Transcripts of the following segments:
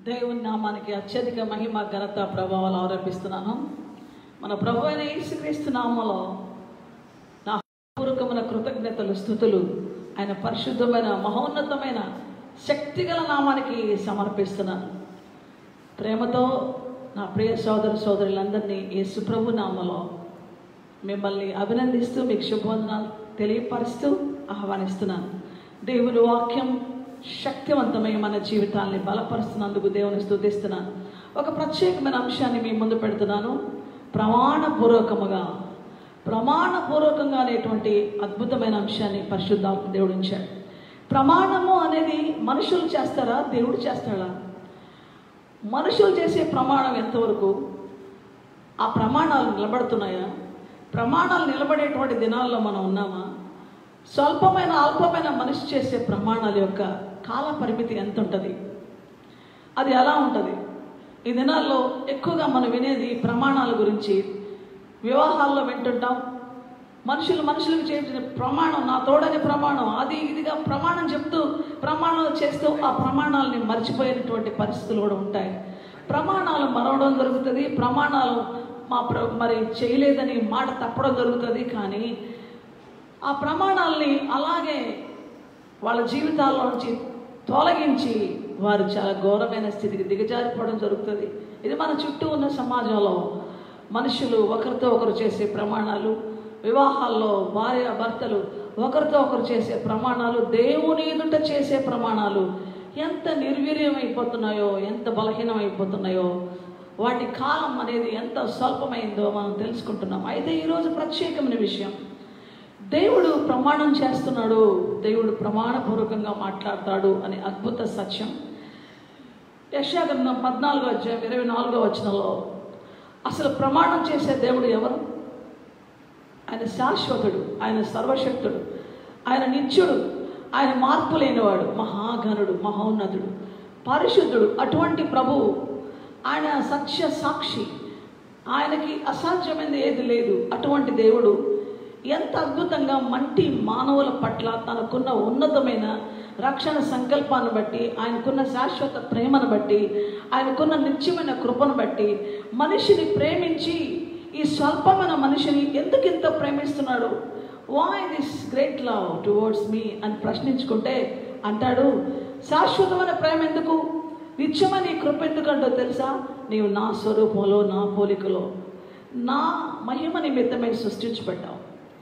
దేవుని నామానికి అత్యధిక మహిమ ఘనత ప్రభావాలు ఆరోపిస్తున్నాను మన ప్రభు అయిన యేసుక్రీస్తు నామలో నా పూర్వకమైన కృతజ్ఞతలు స్థుతులు ఆయన పరిశుద్ధమైన మహోన్నతమైన శక్తిగల నామానికి సమర్పిస్తున్నాను ప్రేమతో నా ప్రియ సోదర సోదరులందరినీ యేసు ప్రభు నామలో మిమ్మల్ని అభినందిస్తూ మీకు శుభవందనాలు తెలియపరుస్తూ ఆహ్వానిస్తున్నాను దేవుని వాక్యం శక్తివంతమై మన జీవితాల్ని బలపరుస్తున్నందుకు దేవుని స్తుతిస్తున్నాను ఒక ప్రత్యేకమైన అంశాన్ని మీ ముందు పెడుతున్నాను ప్రమాణపూర్వకముగా ప్రమాణపూర్వకంగా అనేటువంటి అద్భుతమైన అంశాన్ని పరిశుద్ధాత్మ దేవుడు ఉంచాడు ప్రమాణము అనేది మనుషులు చేస్తారా దేవుడు చేస్తాడా మనుషులు చేసే ప్రమాణం ఎంతవరకు ఆ ప్రమాణాలు నిలబడుతున్నాయా ప్రమాణాలు నిలబడేటువంటి దినాల్లో మనం ఉన్నామా స్వల్పమైన అల్పమైన మనిషి చేసే ప్రమాణాల యొక్క కాల పరిమితి ఎంత ఉంటుంది అది ఎలా ఉంటుంది ఈ దినాల్లో ఎక్కువగా మనం వినేది ప్రమాణాల గురించి వివాహాల్లో వింటుంటాం మనుషులు మనుషులకు చేసిన ప్రమాణం నా తోడని ప్రమాణం అది ఇదిగా ప్రమాణం చెప్తూ ప్రమాణాలు చేస్తూ ఆ ప్రమాణాలని మర్చిపోయినటువంటి పరిస్థితులు కూడా ఉంటాయి ప్రమాణాలు మరవడం జరుగుతుంది ప్రమాణాలు మా ప్ర మరి చేయలేదని మాట తప్పడం జరుగుతుంది కానీ ఆ ప్రమాణాలని అలాగే వాళ్ళ జీవితాల్లోంచి తొలగించి వారు చాలా ఘోరమైన స్థితికి దిగజారిపోవడం జరుగుతుంది ఇది మన చుట్టూ ఉన్న సమాజంలో మనుషులు ఒకరితో ఒకరు చేసే ప్రమాణాలు వివాహాల్లో భార్య భర్తలు ఒకరితో ఒకరు చేసే ప్రమాణాలు దేవుని ఎదుట చేసే ప్రమాణాలు ఎంత నిర్వీర్యం అయిపోతున్నాయో ఎంత బలహీనం అయిపోతున్నాయో వాటి కాలం అనేది ఎంత స్వల్పమైందో మనం తెలుసుకుంటున్నాం అయితే ఈరోజు ప్రత్యేకమైన విషయం దేవుడు ప్రమాణం చేస్తున్నాడు దేవుడు ప్రమాణపూర్వకంగా మాట్లాడతాడు అనే అద్భుత సత్యం యశాగ్రంథం పద్నాలుగో అధ్యాయం ఇరవై నాలుగో వచనంలో అసలు ప్రమాణం చేసే దేవుడు ఎవరు ఆయన శాశ్వతుడు ఆయన సర్వశక్తుడు ఆయన నిత్యుడు ఆయన మార్పు లేనివాడు మహాఘనుడు మహోన్నతుడు పరిశుద్ధుడు అటువంటి ప్రభువు ఆయన సత్య సాక్షి ఆయనకి అసాధ్యమైనది ఏది లేదు అటువంటి దేవుడు ఎంత అద్భుతంగా మంటి మానవుల పట్ల తనకున్న ఉన్నతమైన రక్షణ సంకల్పాన్ని బట్టి ఆయనకున్న శాశ్వత ప్రేమను బట్టి ఆయనకున్న నిత్యమైన కృపను బట్టి మనిషిని ప్రేమించి ఈ స్వల్పమైన మనిషిని ఎందుకు ఇంత ప్రేమిస్తున్నాడు why this great love towards me అని ప్రశ్నించుకుంటే అంటాడు శాశ్వతమైన ప్రేమ ఎందుకు నిత్యమైన ఈ కృప ఎందుకంటో తెలుసా నీవు నా స్వరూపంలో నా పోలికలో నా మహిమ నిమిత్తమై సృష్టించబడ్డావు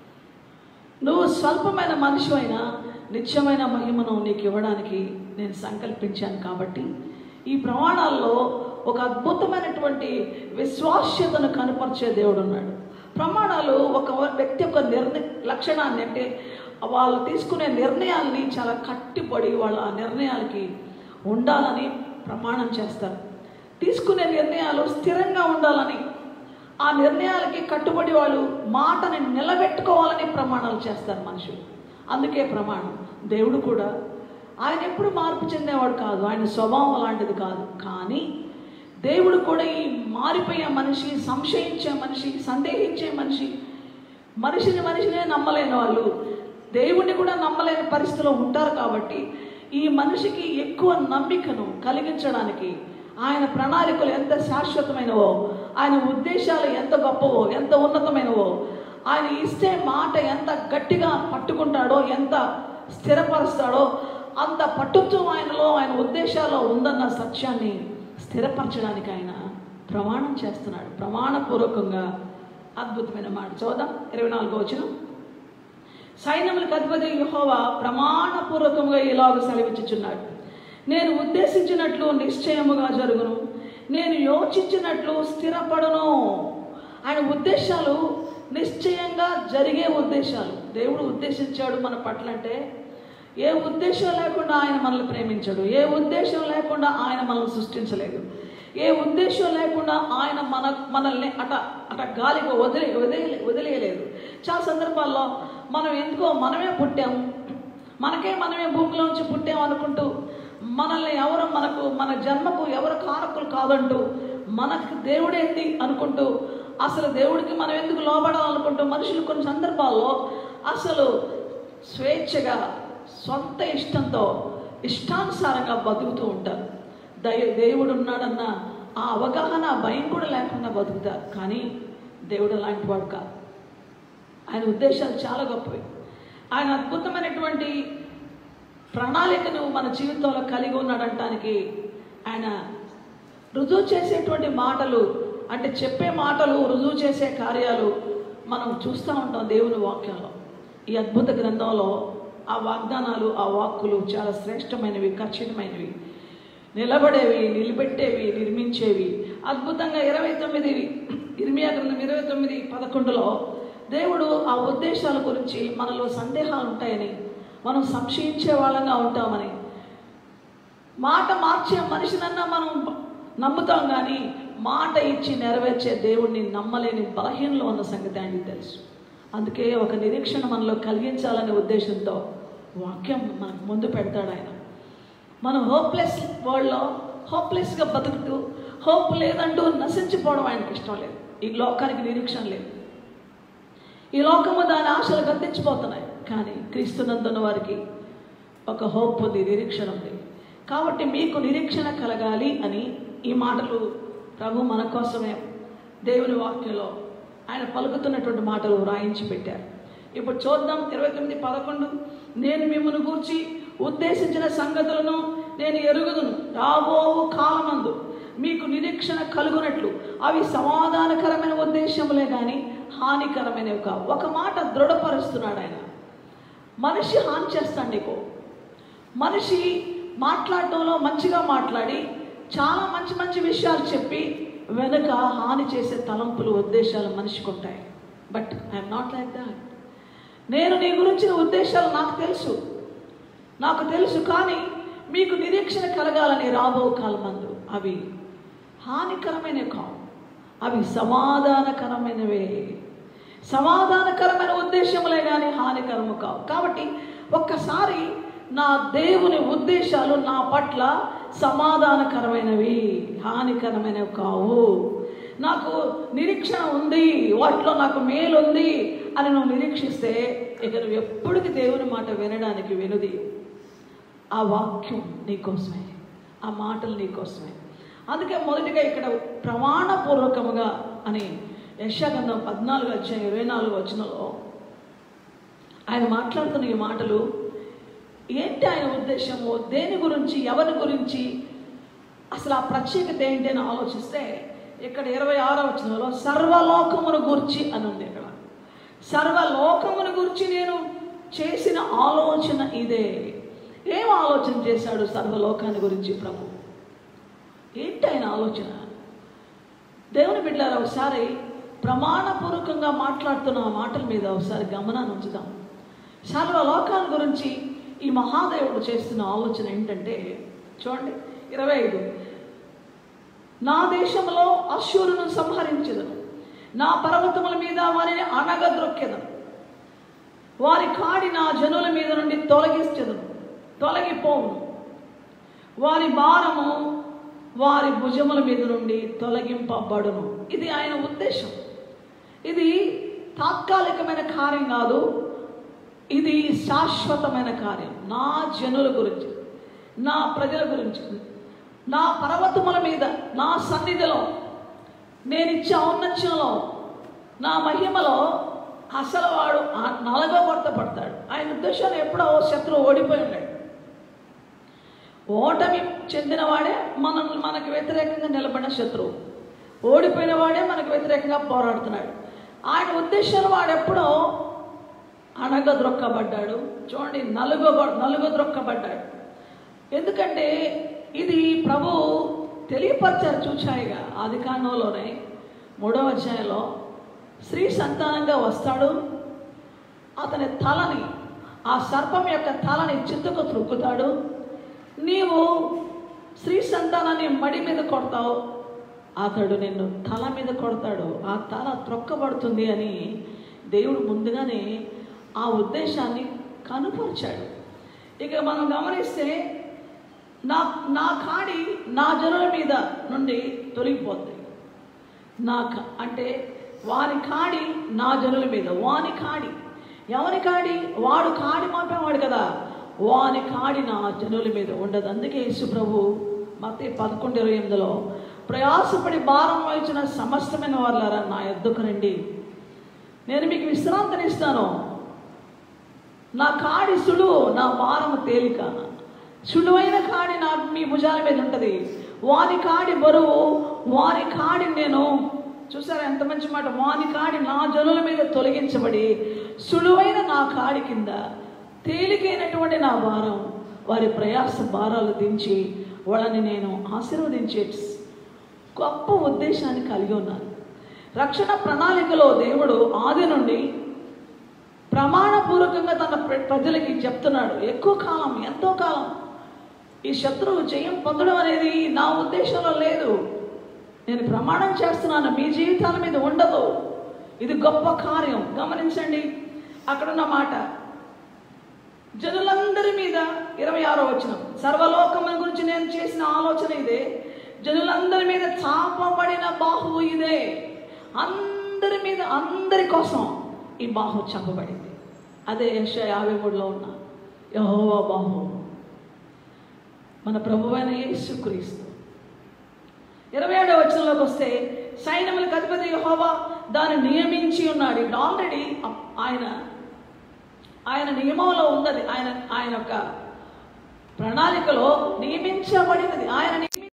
నువ్వు స్వల్పమైన మనిషి అయినా నిత్యమైన మహిమను నీకు ఇవ్వడానికి నేను సంకల్పించాను కాబట్టి ఈ ప్రమాణాల్లో ఒక అద్భుతమైనటువంటి విశ్వాస్యతను కనపరిచే దేవుడు ఉన్నాడు ప్రమాణాలు ఒక వ్యక్తి యొక్క నిర్ణయ లక్షణాన్ని అంటే వాళ్ళు తీసుకునే నిర్ణయాల్ని చాలా కట్టిపడి వాళ్ళ ఆ నిర్ణయాలకి ఉండాలని ప్రమాణం చేస్తారు తీసుకునే నిర్ణయాలు స్థిరంగా ఉండాలని ఆ నిర్ణయాలకి కట్టుబడి వాళ్ళు మాటని నిలబెట్టుకోవాలని ప్రమాణాలు చేస్తారు మనుషులు అందుకే ప్రమాణం దేవుడు కూడా ఆయన ఎప్పుడు మార్పు చెందేవాడు కాదు ఆయన స్వభావం అలాంటిది కాదు కానీ దేవుడు కూడా ఈ మారిపోయే మనిషి సంశయించే మనిషి సందేహించే మనిషి మనిషిని మనిషినే నమ్మలేని వాళ్ళు దేవుణ్ణి కూడా నమ్మలేని పరిస్థితిలో ఉంటారు కాబట్టి ఈ మనిషికి ఎక్కువ నమ్మికను కలిగించడానికి ఆయన ప్రణాళికలు ఎంత శాశ్వతమైనవో ఆయన ఉద్దేశాలు ఎంత గొప్పవో ఎంత ఉన్నతమైనవో ఆయన ఇస్తే మాట ఎంత గట్టిగా పట్టుకుంటాడో ఎంత స్థిరపరుస్తాడో అంత పట్టుత్వం ఆయనలో ఆయన ఉద్దేశాల్లో ఉందన్న సత్యాన్ని స్థిరపరచడానికి ఆయన ప్రమాణం చేస్తున్నాడు ప్రమాణపూర్వకంగా అద్భుతమైన మాట చూద్దాం ఇరవై నాలుగో వచ్చిన సైన్యములకు అధిపతి యహోవా ప్రమాణపూర్వకంగా ఇలాగ సెలవిచ్చుచున్నాడు నేను ఉద్దేశించినట్లు నిశ్చయముగా జరుగును నేను యోచించినట్లు స్థిరపడను ఆయన ఉద్దేశాలు నిశ్చయంగా జరిగే ఉద్దేశాలు దేవుడు ఉద్దేశించాడు మన పట్ల అంటే ఏ ఉద్దేశం లేకుండా ఆయన మనల్ని ప్రేమించాడు ఏ ఉద్దేశం లేకుండా ఆయన మనల్ని సృష్టించలేదు ఏ ఉద్దేశం లేకుండా ఆయన మన మనల్ని అట అట గాలికి వదిలే వదిలే వదిలేయలేదు చాలా సందర్భాల్లో మనం ఎందుకో మనమే పుట్టాం మనకే మనమే భూమిలోంచి పుట్టాం అనుకుంటూ మనల్ని ఎవరు మనకు మన జన్మకు ఎవరు కారకులు కాదంటూ మనకు దేవుడేంటి అనుకుంటూ అసలు దేవుడికి మనం ఎందుకు లోబడాలనుకుంటూ మనుషులు కొన్ని సందర్భాల్లో అసలు స్వేచ్ఛగా సొంత ఇష్టంతో ఇష్టానుసారంగా బతుకుతూ ఉంటారు దయ దేవుడు ఉన్నాడన్న ఆ అవగాహన ఆ భయం కూడా లేకుండా బతుకుతారు కానీ దేవుడు అలాంటి వాడు కాదు ఆయన ఉద్దేశాలు చాలా గొప్పవి ఆయన అద్భుతమైనటువంటి ప్రణాళికను మన జీవితంలో కలిగి ఉన్నాడంటానికి ఆయన రుజువు చేసేటువంటి మాటలు అంటే చెప్పే మాటలు రుజువు చేసే కార్యాలు మనం చూస్తూ ఉంటాం దేవుని వాక్యంలో ఈ అద్భుత గ్రంథంలో ఆ వాగ్దానాలు ఆ వాక్కులు చాలా శ్రేష్టమైనవి ఖచ్చితమైనవి నిలబడేవి నిలబెట్టేవి నిర్మించేవి అద్భుతంగా ఇరవై తొమ్మిది ఇర్మియా గ్రంథం ఇరవై తొమ్మిది పదకొండులో దేవుడు ఆ ఉద్దేశాల గురించి మనలో సందేహాలు ఉంటాయని మనం సంశయించే వాళ్ళంగా ఉంటామని మాట మార్చే మనిషినన్నా మనం నమ్ముతాం కానీ మాట ఇచ్చి నెరవేర్చే దేవుణ్ణి నమ్మలేని బలహీనలో ఉన్న సంగతి ఆయనకి తెలుసు అందుకే ఒక నిరీక్షణ మనలో కలిగించాలనే ఉద్దేశంతో వాక్యం మనకు ముందు పెడతాడు ఆయన మనం హోప్లెస్ వరల్డ్లో హోప్లెస్గా బతుకుతూ హోప్ లేదంటూ నశించిపోవడం ఆయనకి ఇష్టం లేదు ఈ లోకానికి నిరీక్షణ లేదు ఈ లోకము దాని ఆశలు గద్దించిపోతున్నాయి కానీ క్రీస్తునందున్న వారికి ఒక హోప్ ఉంది నిరీక్షణ ఉంది కాబట్టి మీకు నిరీక్షణ కలగాలి అని ఈ మాటలు ప్రభు మన కోసమే దేవుని వాక్యంలో ఆయన పలుకుతున్నటువంటి మాటలు వ్రాయించి పెట్టారు ఇప్పుడు చూద్దాం ఇరవై తొమ్మిది పదకొండు నేను మిమ్మల్ని గూర్చి ఉద్దేశించిన సంగతులను నేను ఎరుగుదును రాబో కాలమందు మీకు నిరీక్షణ కలుగునట్లు అవి సమాధానకరమైన ఉద్దేశములే కానీ హానికరమైనవి కావు ఒక మాట దృఢపరుస్తున్నాడు ఆయన మనిషి హాని చేస్తాడు నీకు మనిషి మాట్లాడటంలో మంచిగా మాట్లాడి చాలా మంచి మంచి విషయాలు చెప్పి వెనుక హాని చేసే తలంపులు ఉద్దేశాలు మనిషికి ఉంటాయి but I'm not like that నేను నీ గురించిన ఉద్దేశాలు నాకు తెలుసు నాకు తెలుసు కానీ మీకు నిరీక్షణ కలగాలని రాబో కాలమందు అవి హానికరమైనవి కావు అవి సమాధానకరమైనవే సమాధానకరమైన ఉద్దేశములే కానీ హానికరము కావు కాబట్టి ఒక్కసారి నా దేవుని ఉద్దేశాలు నా పట్ల సమాధానకరమైనవి హానికరమైనవి కావు నాకు నిరీక్షణ ఉంది వాటిలో నాకు మేలు ఉంది అని నువ్వు నిరీక్షిస్తే ఇక నువ్వు ఎప్పటికీ దేవుని మాట వినడానికి వినుది ఆ వాక్యం నీకోసమే ఆ మాటలు నీకోసమే అందుకే మొదటిగా ఇక్కడ ప్రమాణపూర్వకముగా అని యశాగంధం పద్నాలుగు వచ్చాయి ఇరవై నాలుగు వచ్చినలో ఆయన మాట్లాడుతున్న ఈ మాటలు ఏంటి ఆయన ఉద్దేశము దేని గురించి ఎవరి గురించి అసలు ఆ ప్రత్యేకత ఏంటి అని ఆలోచిస్తే ఇక్కడ ఇరవై ఆరో వచనంలో సర్వలోకమును గూర్చి అని ఉంది ఇక్కడ సర్వలోకమును గురించి నేను చేసిన ఆలోచన ఇదే ఏం ఆలోచన చేశాడు సర్వలోకాన్ని గురించి ప్రభు ఏంటి ఆయన ఆలోచన దేవుని బిడ్డారు ఒకసారి ప్రమాణపూర్వకంగా మాట్లాడుతున్న ఆ మాటల మీద ఒకసారి గమనాన్ని ఉంచుదాం సర్వలోకాల గురించి ఈ మహాదేవుడు చేస్తున్న ఆలోచన ఏంటంటే చూడండి ఇరవై ఐదు నా దేశంలో అశ్వరును సంహరించదను నా పర్వతముల మీద వారిని అనగద్రొక్కెదను వారి కాడి నా జనుల మీద నుండి తొలగించదను తొలగిపోవును వారి భారము వారి భుజముల మీద నుండి తొలగింపబడును ఇది ఆయన ఉద్దేశం ఇది తాత్కాలికమైన కార్యం కాదు ఇది శాశ్వతమైన కార్యం నా జనుల గురించి నా ప్రజల గురించి నా పర్వతముల మీద నా సన్నిధిలో నేను ఇచ్చే ఔన్నత్యంలో నా మహిమలో అసలు వాడు నలగొట్టబడతాడు ఆయన ఉద్దేశాలు ఎప్పుడో శత్రువు ఓడిపోయి ఉన్నాడు ఓటమి చెందినవాడే మన మనకు వ్యతిరేకంగా నిలబడిన శత్రువు ఓడిపోయిన వాడే మనకు వ్యతిరేకంగా పోరాడుతున్నాడు ఆయన ఉద్దేశాలు వాడెప్పుడో అనగద్రొక్కబడ్డాడు చూడండి నలుగో నలుగొద్రొక్కబడ్డాడు ఎందుకంటే ఇది ప్రభు తెలియపరిచారు చూచాయిగా ఆది కాండంలోనే మూడవ అధ్యాయంలో స్త్రీ సంతానంగా వస్తాడు అతని తలని ఆ సర్పం యొక్క తలని చిత్తుకు త్రుక్కుతాడు నీవు స్త్రీ సంతానాన్ని మడి మీద కొడతావు అతడు నిన్ను తల మీద కొడతాడు ఆ తల త్రొక్కబడుతుంది అని దేవుడు ముందుగానే ఆ ఉద్దేశాన్ని కనుపరిచాడు ఇక మనం గమనిస్తే నా నా కాడి నా జనుల మీద నుండి తొలగిపోద్ది నా క- అంటే వారి కాడి నా జనుల మీద వాని కాడి ఎవరి కాడి వాడు కాడి మాపేవాడు కదా వాని కాడి నా జనుల మీద ఉండదు అందుకే యేసు ప్రభు మత పదకొండు ఇరవై ఎనిమిదిలో ప్రయాసపడి భారం వహించిన సమస్తమైన వాళ్ళారా నా ఎద్దుకు రండి నేను మీకు విశ్రాంతినిస్తాను నా కాడి సులువు నా భారము తేలిక సులువైన కాడి నా మీ భుజాల మీద ఉంటుంది వాని కాడి బరువు వాని కాడి నేను చూసారా ఎంత మంచి మాట వాని కాడి నా జనుల మీద తొలగించబడి సులువైన నా కాడి కింద తేలికైనటువంటి నా భారం వారి ప్రయాస భారాలు దించి వాళ్ళని నేను ఆశీర్వదించే గొప్ప ఉద్దేశాన్ని కలిగి ఉన్నాను రక్షణ ప్రణాళికలో దేవుడు ఆది నుండి ప్రమాణపూర్వకంగా తన ప్ర- ప్రజలకి చెప్తున్నాడు ఎక్కువ కాలం ఎంతో కాలం ఈ శత్రువు జయం పొందడం అనేది నా ఉద్దేశంలో లేదు నేను ప్రమాణం చేస్తున్నాను మీ జీవితాల మీద ఉండదు ఇది గొప్ప కార్యం గమనించండి అక్కడున్న మాట జనులందరి మీద ఇరవై ఆరో వచ్చిన సర్వలోకముల గురించి నేను చేసిన ఆలోచన ఇదే జనులందరి మీద చాపబడిన బాహువు ఇదే అందరి మీద అందరి కోసం ఈ బాహు చంపబడింది అదే యశ యాభై మూడులో ఉన్న యహోవా బాహు మన ప్రభువైన యేసుక్రీస్తు ఇరవై ఏడవ వచనంలోకి వస్తే సైన్యములకు అధిపతి యెహోవా దాన్ని నియమించి ఉన్నాడు ఇక్కడ ఆల్రెడీ ఆయన ఆయన నియమంలో ఉన్నది ఆయన ఆయన యొక్క ప్రణాళికలో నియమించబడినది ఆయన